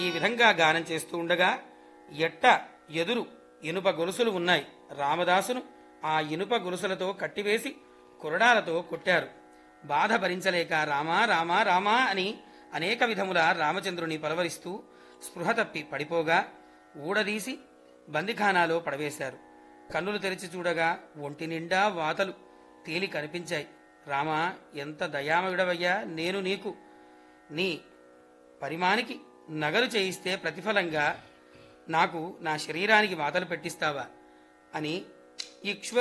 ఈ విధంగా గానం చేస్తూ ఉండగా ఎట్ట ఎదురు ఇనుప గొలుసులు ఉన్నాయి రామదాసును ఆ ఇనుప గొలుసులతో కట్టివేసి కొరడాలతో కొట్టారు బాధ భరించలేక రామా రామా రామా అని అనేక విధముల రామచంద్రుని పలవరిస్తూ స్పృహ తప్పి పడిపోగా ఊడదీసి బందిఖానాలో పడవేశారు కన్నులు తెరిచి చూడగా ఒంటి నిండా వాతలు తేలి కనిపించాయి రామా ఎంత దయామయుడవయ్యా నేను నీకు నీ పరిమానికి నగలు చేయిస్తే ప్రతిఫలంగా నాకు నా శరీరానికి వాతలు పెట్టిస్తావా అని ఇక్ష్వ